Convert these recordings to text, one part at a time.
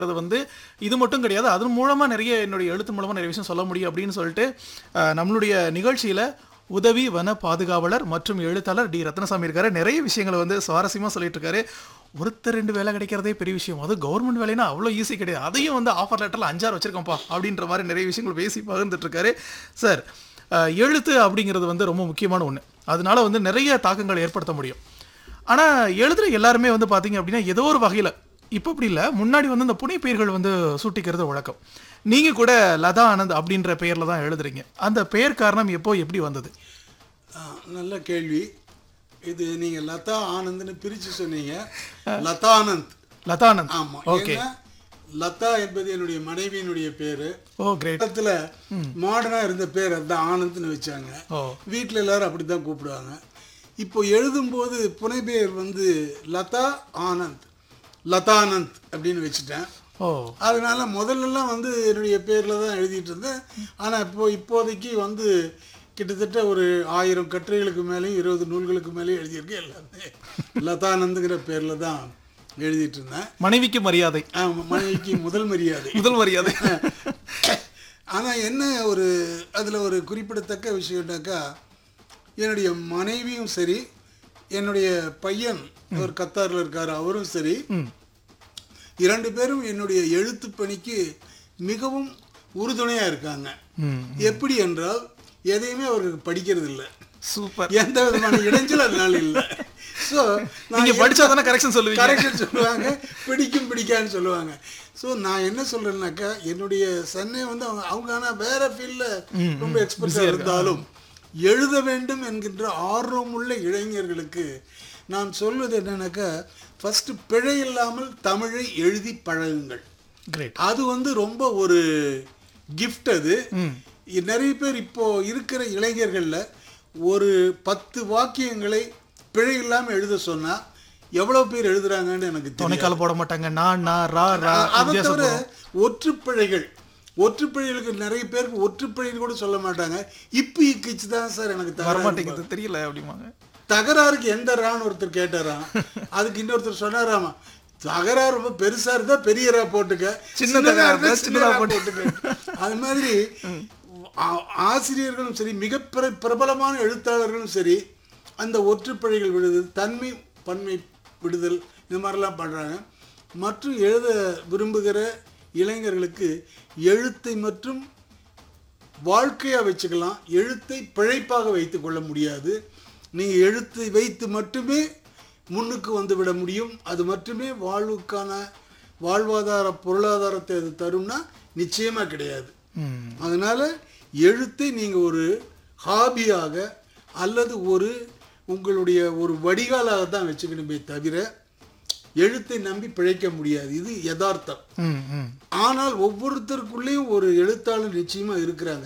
அது வந்து இது மட்டும் கிடையாது அதன் மூலமா நிறைய என்னுடைய எழுத்து மூலமா நிறைய விஷயம் சொல்ல முடியும் அப்படின்னு சொல்லிட்டு அஹ், நம்மளுடைய நிகழ்ச்சியில உதவி வன பாதுகாவலர் மற்றும் எழுத்தாளர் டி ரத்னசாமி இருக்காரு நிறைய விஷயங்களை வந்து சுவாரஸ்யமா சொல்லிட்டு இருக்காரு ஒருத்தர் ரெண்டு வேலை கிடைக்கிறதே பெரிய விஷயம் அது கவர்மெண்ட் வேலைனா அவ்வளோ ஈஸி கிடையாது அதையும் வந்து ஆஃபர் லெட்டரில் அஞ்சாறு வச்சிருக்கோம்ப்பா அப்படின்ற மாதிரி நிறைய விஷயங்கள் பேசி பகிர்ந்துட்டு இருக்காரு சார் அஹ், எழுத்து அப்படிங்கிறது வந்து ரொம்ப முக்கியமான ஒன்று அதனால வந்து நிறைய தாக்கங்களை ஏற்படுத்த முடியும் ஆனா எழுதுற எல்லாருமே வந்து பாத்தீங்க அப்படின்னா ஏதோ ஒரு வகையில இப்போ அப்படி இல்லை முன்னாடி வந்து இந்த புனை பெயர்கள் வந்து சூட்டிக்கிறது வழக்கம் நீங்க கூட லதா ஆனந்த் அப்படின்ற பெயர்ல தான் எழுதுறீங்க அந்த பெயர் காரணம் எப்போ எப்படி வந்தது ஆ, நல்ல கேள்வி இது நீங்க லதா ஆனந்த்னு பிரிச்சு சொன்னீங்க லதா ஆனந்த் லதா ஆனந்த் ஆமா ஓகே ஏன்னா லதா என்பது என்னுடைய மனைவியினுடைய பேரு ஓ கிரேட் பக்கத்துல மாடர்னா இருந்த பேர் அதுதான் ஆனந்த்னு வச்சாங்க ஓ வீட்டில் எல்லாரும் அப்படிதான் கூப்பிடுவாங்க இப்போ எழுதும்போது புனைப்பெயர் வந்து லதா ஆனந்த் லதானந்த் அப்படின்னு வச்சுட்டேன் ஓ அதனால முதல்லலாம் வந்து என்னுடைய பேரில் தான் எழுதிட்டு இருந்தேன் ஆனால் இப்போ இப்போதைக்கு வந்து கிட்டத்தட்ட ஒரு ஆயிரம் கட்டுரைகளுக்கு மேலேயும் இருபது நூல்களுக்கு மேலேயும் எழுதியிருக்கேன் எல்லாமே லதானந்துங்கிற பேரில் தான் எழுதிட்டு இருந்தேன் மனைவிக்கு மரியாதை ஆமா, மனைவிக்கு முதல் மரியாதை முதல் மரியாதை ஆனால் என்ன ஒரு அதில் ஒரு குறிப்பிடத்தக்க விஷயம்னாக்கா என்னுடைய மனைவியும் சரி என்னுடைய பையன் ஒரு கத்தாரில் இருக்கார் அவரும் சரி ம் இரண்டு பேரும் என்னுடைய எழுத்து பணிக்கு மிகவும் உறுதுணையாக இருக்காங்க ம் எப்படி என்றால் எதையுமே அவர்கள் படிக்கிறது இல்லை சூப்பர் எந்த விதமான இடைஞ்சல் அதனால இல்லை ஸோ நீங்க படிச்சா தானே கரெக்ஷன் சொல்லுவீங்க கரெக்ஷன் சொல்லுவாங்க பிடிக்கும் பிடிக்கான்னு சொல்லுவாங்க ஸோ நான் என்ன சொல்றேன்னாக்கா என்னுடைய சன்னே வந்து அவங்க அவங்க ஆனால் வேற ஃபீல்டில் ரொம்ப எக்ஸ்பர்ட்டாக இருந்தாலும் எழுத வேண்டும் என்கின்ற ஆர்வமுள்ள இளைஞர்களுக்கு நான் சொல்வது என்னன்னாக்கா ஃபர்ஸ்ட் பிழை இல்லாமல் தமிழை எழுதி பழகுங்கள் கிரேட் அது வந்து ரொம்ப ஒரு gift அது இ- நிறைய பேர் இப்போ இருக்கிற இளைஞர்கள்ல ஒரு பத்து வாக்கியங்களை பிழை இல்லாம எழுத சொன்னா எவ்வளவு பேர் எழுதுறாங்கன்னு எனக்கு தெரியும் துணைக்கால போட மாட்டாங்க நான் நான் ரா ரா அதை வித்தியாசம் தவிர ஒற்றுப்பிழைகள் ஒற்றுப்பிழைகளுக்கு நிறைய பேருக்கு ஒற்றுப்பிழைன்னு கூட சொல்ல மாட்டாங்க இப்பி இக்கிச்சு தான் சார் எனக்கு தகராறு வரமாட்டேங்குது தெரியல அப்படிமாங்க தகராறுக்கு எந்த ரான்னு ஒருத்தர் கேட்டாராம் அதுக்கு இன்னொருத்தர் சொன்னாராமா தகராறு ரொம்ப பெருசா இருந்தா பெரிய ரா போட்டுக்க சின்ன சின்னதா தகராறு இருந்தா இருந்தா சின்ன சின்னதா ரா போட்டுக்க அது மாதிரி ஆ- ஆசிரியர்களும் சரி மிக பிர- பிரபலமான எழுத்தாளர்களும் சரி அந்த ஒற்றுப்பிழைகள் விடுதல் தன்மை பன்மை விடுதல் இந்த மாதிரிலாம் பண்றாங்க மற்றும் எழுத விரும்புகிற இளைஞர்களுக்கு எழுத்தை மற்றும் வாழ்க்கையாக வச்சுக்கலாம் எழுத்தை பிழைப்பாக வைத்துக் கொள்ள முடியாது நீங்கள் எழுத்தை வைத்து மட்டுமே முன்னுக்கு வந்து விட முடியும் அது மட்டுமே வாழ்வுக்கான வாழ்வாதார பொருளாதாரத்தை அது தரும்னா நிச்சயமாக கிடையாது ம் அதனால் எழுத்தை நீங்கள் ஒரு ஹாபியாக அல்லது ஒரு உங்களுடைய ஒரு வடிகாலாக தான் வச்சுக்கணுமே தவிர எழுத்தை நம்பி பிழைக்க முடியாது இது யதார்த்தம் ம் ம் ஆனால் ஒவ்வொருத்தருக்குள்ளேயும் ஒரு எழுத்தாளர் நிச்சயமா இருக்கிறாங்க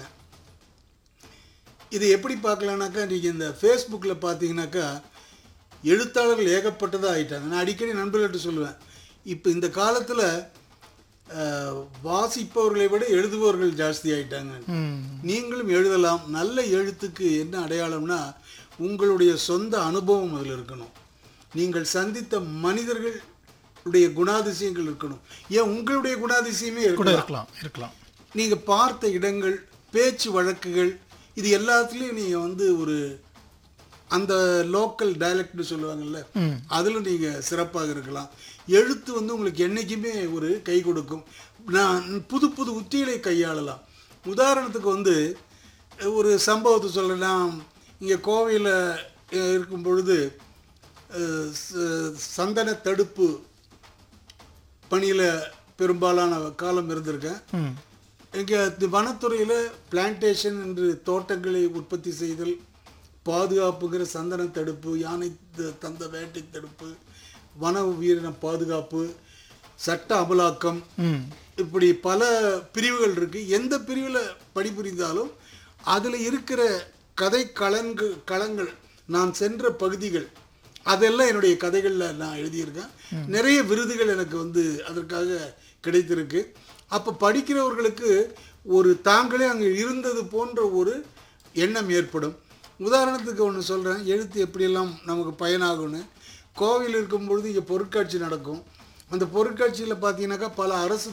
இதை எப்படி பார்க்கலாம்னாக்கா நீங்கள் இந்த ஃபேஸ்புக்கில் பார்த்தீங்கன்னாக்கா எழுத்தாளர்கள் ஏகப்பட்டதாக ஆயிட்டாங்க நான் அடிக்கடி நண்பர்கள்ட்ட சொல்லுவேன் இப்போ இந்த காலத்தில் வாசிப்பவர்களை விட எழுதுபவர்கள் ஜாஸ்தி ஆயிட்டாங்க ம் நீங்களும் எழுதலாம் நல்ல எழுத்துக்கு என்ன அடையாளம்னா உங்களுடைய சொந்த அனுபவம் அதில் இருக்கணும் நீங்கள் சந்தித்த மனிதர்களுடைய குணாதிசயங்கள் இருக்கணும் ஏன் உங்களுடைய குணாதிசயமே கூட இருக்கலாம் இருக்கலாம் இருக்கலாம் நீங்கள் பார்த்த இடங்கள் பேச்சு வழக்குகள் இது எல்லாத்துலேயும் நீங்கள் வந்து ஒரு அந்த லோக்கல் டயலக்ட்னு சொல்லுவாங்கல்ல ம் அதில் நீங்கள் சிறப்பாக இருக்கலாம் எழுத்து வந்து உங்களுக்கு என்றைக்குமே ஒரு கை கொடுக்கும் நான் புது புது உத்திகளை கையாளலாம் உதாரணத்துக்கு வந்து ஒரு சம்பவத்தை சொல்கிறேன்னா இங்கே கோவையில் இருக்கும் பொழுது அஹ், ச- சந்தன தடுப்பு பணியில் பெரும்பாலான காலம் இருந்திருக்கேன் ம் இங்கே வனத்துறையில் பிளான்டேஷன் என்று தோட்டங்களை உற்பத்தி செய்தல் பாதுகாப்புங்கிற சந்தன தடுப்பு யானை த- தந்த வேட்டை தடுப்பு வன உயிரின பாதுகாப்பு சட்ட அமலாக்கம் ம் இப்படி பல பிரிவுகள் இருக்கு எந்த பிரிவில் பணிபுரிந்தாலும் அதில் இருக்கிற கதை களங்கள் களங்கள் நான் சென்ற பகுதிகள் அதெல்லாம் என்னுடைய கதைகளில் நான் எழுதியிருக்கேன் நிறைய விருதுகள் எனக்கு வந்து அதற்காக கிடைத்திருக்கு அப்போ படிக்கிறவர்களுக்கு ஒரு தாங்களே அங்கே இருந்தது போன்ற ஒரு எண்ணம் ஏற்படும் உதாரணத்துக்கு ஒன்று சொல்கிறேன் எழுத்து எப்படியெல்லாம் நமக்கு பயனாகும்னு கோவில் இருக்கும் பொழுது இங்கே பொருட்காட்சி நடக்கும் அந்த பொருட்காட்சியில் பார்த்தீங்கன்னாக்கா பல அரசு